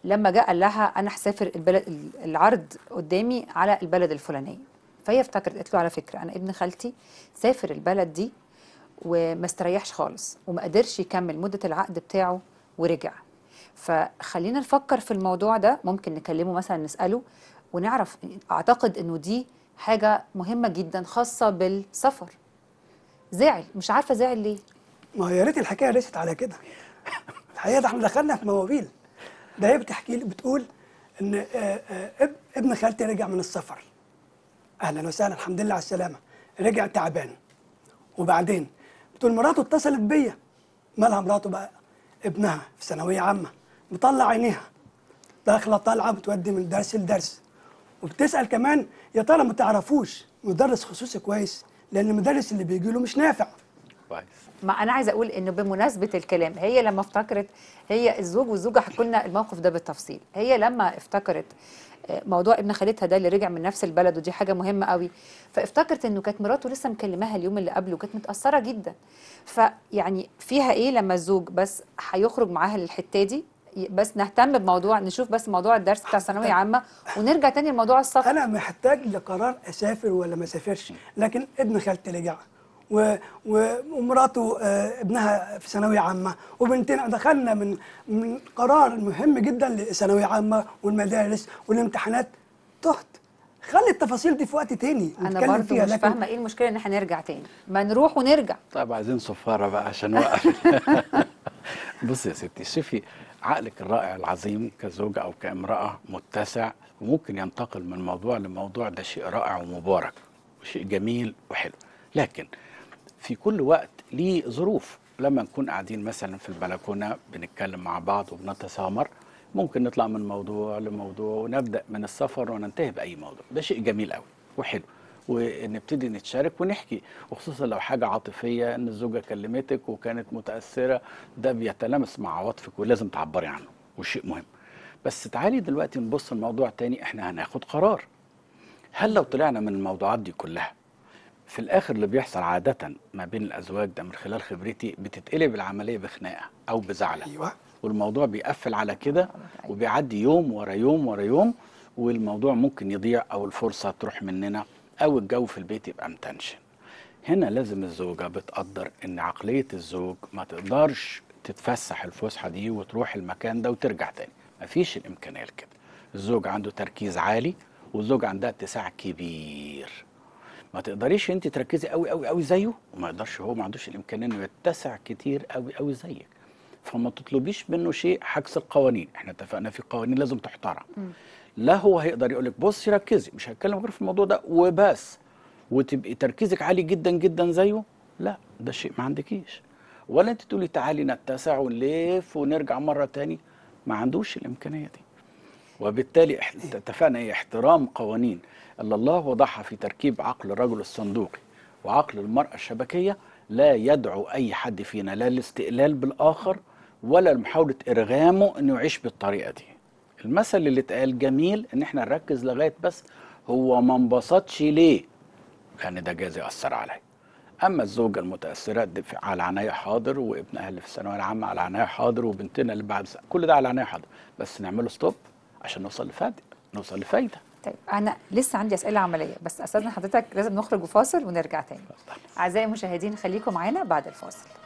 لما جاء قال لها انا هسافر البلد العرض قدامي على البلد الفلانيه فهي افتكرت قالت له على فكره انا ابن خالتي سافر البلد دي وما استريحش خالص وما قدرش يكمل مده العقد بتاعه ورجع فخلينا نفكر في الموضوع ده ممكن نكلمه مثلا نساله ونعرف اعتقد انه دي حاجه مهمه جدا خاصه بالسفر زعل مش عارفه زعل ليه ما يا ريت الحكايه رست على كده الحقيقه ده احنا دخلنا في مواويل ده هي بتحكي لي بتقول ان آه، آه، اب- ابن خالتي رجع من السفر اهلا وسهلا الحمد لله على السلامه رجع تعبان وبعدين بتقول مراته اتصلت بيا مالها مراته بقى ابنها في ثانويه عامه مطلع عينيها داخله طالعه بتودي من درس لدرس وبتسال كمان يا ترى ما تعرفوش مدرس خصوصي كويس لان المدرس اللي بيجي له مش نافع كويس ما انا عايزه اقول انه بمناسبه الكلام هي لما افتكرت هي الزوج والزوجه حكوا لنا الموقف ده بالتفصيل هي لما افتكرت آه، موضوع ابن خالتها ده اللي رجع من نفس البلد ودي حاجه مهمه قوي فافتكرت انه كانت مراته لسه مكلماها اليوم اللي قبله وكانت متاثره جدا فيعني فيها ايه لما الزوج بس هيخرج معاها للحته دي ي- بس نهتم بموضوع نشوف بس موضوع الدرس بتاع ثانويه عامه ونرجع تاني لموضوع السفر انا محتاج لقرار اسافر ولا ما اسافرش لكن ابن خالتي رجع و... و... ومراته آه، ابنها في ثانويه عامه وبنتنا دخلنا من من قرار مهم جدا لثانويه عامه والمدارس والامتحانات تهت خلي التفاصيل دي في وقت تاني انا نتكلم برضو فيها مش لكن فاهمه ايه المشكله ان احنا نرجع تاني ما نروح ونرجع طيب عايزين صفاره بقى عشان نوقف بص يا ستي شوفي عقلك الرائع العظيم كزوجة أو كامرأة متسع وممكن ينتقل من موضوع لموضوع ده شيء رائع ومبارك وشيء جميل وحلو لكن في كل وقت ليه ظروف لما نكون قاعدين مثلا في البلكونة بنتكلم مع بعض وبنتسامر ممكن نطلع من موضوع لموضوع ونبدأ من السفر وننتهي بأي موضوع ده شيء جميل قوي وحلو ونبتدي نتشارك ونحكي وخصوصا لو حاجة عاطفية ان الزوجة كلمتك وكانت متأثرة ده بيتلامس مع عواطفك ولازم تعبري عنه وشيء مهم بس تعالي دلوقتي نبص الموضوع تاني احنا هناخد قرار هل لو طلعنا من الموضوعات دي كلها في الاخر اللي بيحصل عادة ما بين الازواج ده من خلال خبرتي بتتقلب العملية بخناقة او بزعلة ايوه والموضوع بيقفل على كده وبيعدي يوم ورا يوم ورا يوم والموضوع ممكن يضيع او الفرصه تروح مننا او الجو في البيت يبقى متنشن هنا لازم الزوجه بتقدر ان عقليه الزوج ما تقدرش تتفسح الفسحه دي وتروح المكان ده وترجع تاني مفيش الامكانيه لكده الزوج عنده تركيز عالي والزوج عندها اتساع كبير ما تقدريش انت تركزي قوي قوي قوي زيه وما يقدرش هو ما عندوش الامكانيه انه يتسع كتير قوي قوي زيك فما تطلبيش منه شيء عكس القوانين احنا اتفقنا في قوانين لازم تحترم لا هو هيقدر يقول لك بصي ركزي مش هتكلم غير في الموضوع ده وبس وتبقي تركيزك عالي جدا جدا زيه لا ده شيء ما عندكيش ولا انت تقولي تعالي نتسع ونلف ونرجع مره تاني ما عندوش الامكانيه دي وبالتالي احنا اتفقنا ايه احترام قوانين اللي الله وضعها في تركيب عقل الرجل الصندوقي وعقل المرأة الشبكية لا يدعو أي حد فينا لا الاستقلال بالآخر ولا محاولة إرغامه إنه يعيش بالطريقة دي المثل اللي اتقال جميل إن احنا نركز لغاية بس هو ما انبسطش ليه لأن ده جايز يأثر عليه اما الزوجه المتاثره دي في- على عناية حاضر وابنها اللي في الثانويه العامه على عناية حاضر وبنتنا اللي بعد سنة. كل ده على عناية حاضر بس نعمله ستوب عشان نوصل لفائده نوصل لفايده طيب انا لسه عندي اسئله عمليه بس استاذن حضرتك لازم نخرج وفاصل ونرجع تاني اعزائي المشاهدين خليكم معانا بعد الفاصل